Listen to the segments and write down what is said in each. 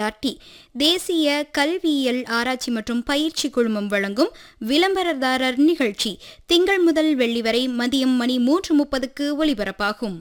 NCERT தேசிய கல்வியியல் ஆராய்ச்சி மற்றும் பயிற்சி குழுமம் வழங்கும் விளம்பரதாரர் நிகழ்ச்சி திங்கள் முதல் வெள்ளி வரை மதியம் மணி மூன்று முப்பதுக்கு ஒலிபரப்பாகும்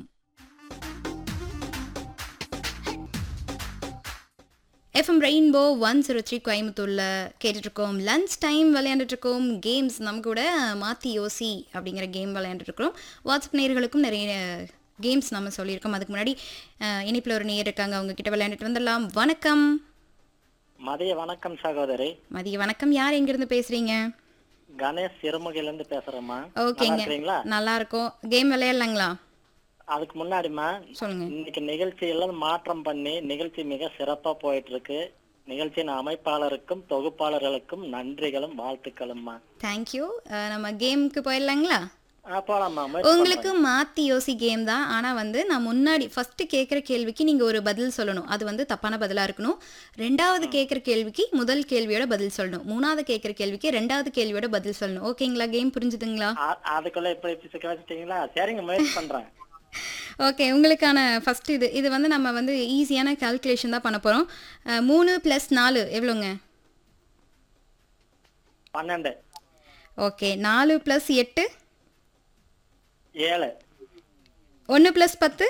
FM rainbow one zero three கோயம்புத்தூரில் கேட்டுட்ருக்கோம் லன்ச் டைம் விளையாண்டுட்ருக்கோம் கேம்ஸ் நம்ம கூட மாற்றி யோசி அப்படிங்கிற கேம் விளையாண்டுட்ருக்கோம் வாட்ஸ்அப் நேயர்களுக்கும் நிறைய கேம்ஸ் நம்ம சொல்லியிருக்கோம் அதுக்கு முன்னாடி இனிப்பில் ஒரு நேயர் இருக்காங்க அவங்க கிட்ட விளையாண்டுட்டு வந்துடலாம் வணக்கம் மதிய வணக்கம் சகோதரி மதிய வணக்கம் யார் எங்கேருந்து பேசுகிறீங்க கணேஷ் சிறுமுகையில இருந்து பேசுறேம்மா ஓகேங்க நல்லா இருக்கிறீங்களா நல்லா இருக்கும் கேம் விளையாடலாங்களா அதுக்கு முன்னாடிமா சொல்லுங்க இன்னைக்கு நிகழ்ச்சியெல்லாம் மாற்றம் பண்ணி நிகழ்ச்சி மிக சிறப்பா போயிட்டு இருக்கு நிகழ்ச்சியின் அமைப்பாளருக்கும் தொகுப்பாளர்களுக்கும் நன்றிகளும் வாழ்த்துக்களும்மா தேங்க்யூ நம்ம கேமுக்கு போயிடலாங்களா ஆ, போலாம்மா முயற்சி உங்களுக்கு மாத்தி யோசி கேம் தான் ஆனா வந்து நான் முன்னாடி ஃபர்ஸ்ட் கேட்குற கேள்விக்கு நீங்க ஒரு பதில் சொல்லணும் அது வந்து தப்பான பதிலா இருக்கணும் ரெண்டாவது கேட்குற கேள்விக்கு முதல் கேள்வியோட பதில் சொல்லணும் மூணாவது கேட்குற கேள்விக்கு ரெண்டாவது கேள்வியோட பதில் சொல்லணும் ஓகேங்களா கேம் புரிஞ்சுதுங்களா ஆ- அதுக்குள்ள இப்படி சிக்க வச்சுட்டீங்களா சரிங்க முயற்சி பண்றேன் ஓகே உங்களுக்கான ஃபர்ஸ்ட் இது இது வந்து நம்ம வந்து ஈஸியான கால்குலேஷன் தான் பண்ண போறோம் அஹ், மூணு ப்ளஸ் நாலு எவ்வளோங்க பன்னெண்டு ஓகே நாலு ப்ளஸ் எட்டு ஏழு ஒன்று ப்ளஸ் பத்து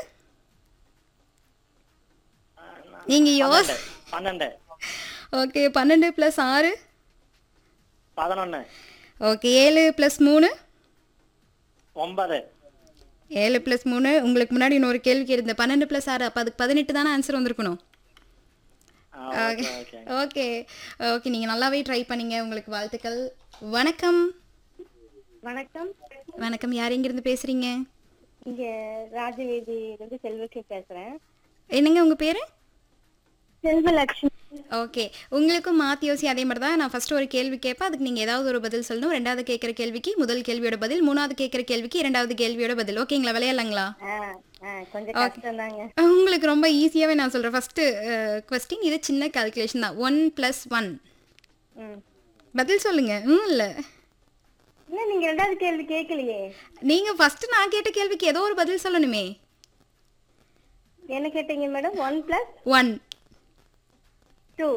நீங்க யோஸ் பன்னெண்டு ஓகே பன்னெண்டு ப்ளஸ் ஆறு பதினொன்னு ஓகே ஏழு ப்ளஸ் மூணு ஒன்பது ஏழு ப்ளஸ் மூணு உங்களுக்கு முன்னாடி இன்னொரு கேள்வி கேட்டிருந்தேன் பன்னெண்டு ப்ளஸ் ஆறு அப்போ அதுக்கு பதினெட்டு தானே ஆன்சர் வந்திருக்கணும் ஆ, ஓகே ஓகே ஓகே ஓகே நீங்கள் நல்லாவே ட்ரை பண்ணீங்க உங்களுக்கு வாழ்த்துக்கள் வணக்கம் வணக்கம் வணக்கம் யார் எங்கேருந்து பேசுகிறீங்க இங்க ராஜவேதியிலிருந்து செல்வலட்சுமி பேசுறேன் என்னங்க உங்கள் பேர் செல்வலட்சுமி ஓகே உங்களுக்கும் மாற்றி யோசி அதே மாதிரி தான் நான் ஃபர்ஸ்ட் ஒரு கேள்வி கேட்பேன் அதுக்கு நீங்கள் ஏதாவது ஒரு பதில் சொல்லணும் ரெண்டாவது கேட்குற கேள்விக்கு முதல் கேள்வியோட பதில் மூணாவது கேட்குற கேள்விக்கு இரண்டாவது கேள்வியோட பதில் ஓகேங்களா விளையாடலாங்களா ஆ ஆ கொஞ்சம் கஷ்டம் தாங்க உங்களுக்கு ரொம்ப ஈஸியாகவே நான் சொல்கிறேன் ஃபஸ்ட்டு கொஸ்டின் இது சின்ன கால்குலேஷன் தான் ஒன் ப்ளஸ் ஒன் ம் பதில் சொல்லுங்க ம் இல்லை என்ன நீங்க ரெண்டாவது கேள்வி கேட்கலையே நீங்கள் ஃபஸ்ட்டு நான் கேட்ட கேள்விக்கு ஏதோ ஒரு பதில் சொல்லணுமே என்ன கேட்டீங்க madam one plus one two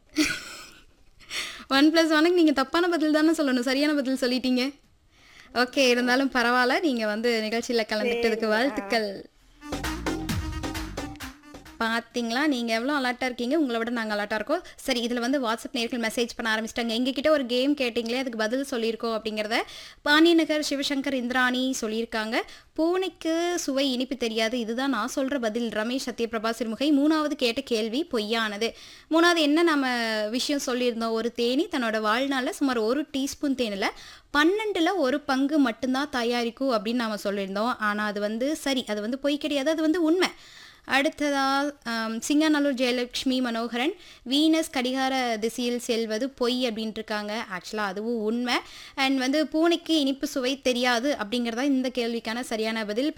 one plus ஒனுக்கு நீங்கள் தப்பான பதில் தானே சொல்லணும் சரியான பதில் சொல்லிட்டீங்க ஓகே இருந்தாலும் பரவாயில்ல நீங்கள் வந்து நிகழ்ச்சியில் கலந்துக்கிட்டதுக்கு வாழ்த்துக்கள் பார்த்தீங்களா நீங்கள் எவ்வளோ அலர்ட்டாக இருக்கீங்க உங்களை விட நாங்கள் அலர்ட்டாக இருக்கோம் சரி இதில் வந்து வாட்ஸ்அப் நேர்கள் மெசேஜ் பண்ண ஆரம்பிச்சிட்டாங்க எங்ககிட்ட ஒரு கேம் கேட்டிங்களே அதுக்கு பதில் சொல்லியிருக்கோம் அப்படிங்கிறத பாண்டியநகர் சிவசங்கர் இந்திராணி சொல்லியிருக்காங்க பூனைக்கு சுவை இனிப்பு தெரியாது இதுதான் நான் சொல்கிற பதில் ரமேஷ் சத்யபிரபா சிறுமுகை மூணாவது கேட்ட கேள்வி பொய்யானது மூணாவது என்ன நம்ம விஷயம் சொல்லியிருந்தோம் ஒரு தேனி தன்னோட வாழ்நாளில் சுமார் ஒரு டீஸ்பூன் தேனில் பன்னெண்டில் ஒரு பங்கு மட்டும்தான் தயாரிக்கும் அப்படின்னு நாம சொல்லியிருந்தோம் ஆனால் அது வந்து சரி அது வந்து பொய் கிடையாது அது வந்து உண்மை அடுத்ததா ஆம், சிங்காநல்லூர் ஜெயலட்சுமி மனோகரன் வீனஸ் கடிகார திசையில் செல்வது பொய் அப்படின்ட்டு இருக்காங்க ஆக்சுவலாக அதுவும் உண்மை அண்ட் வந்து பூனைக்கு இனிப்பு சுவை தெரியாது அப்படிங்கிறதா இந்த கேள்விக்கான சரியான பதில்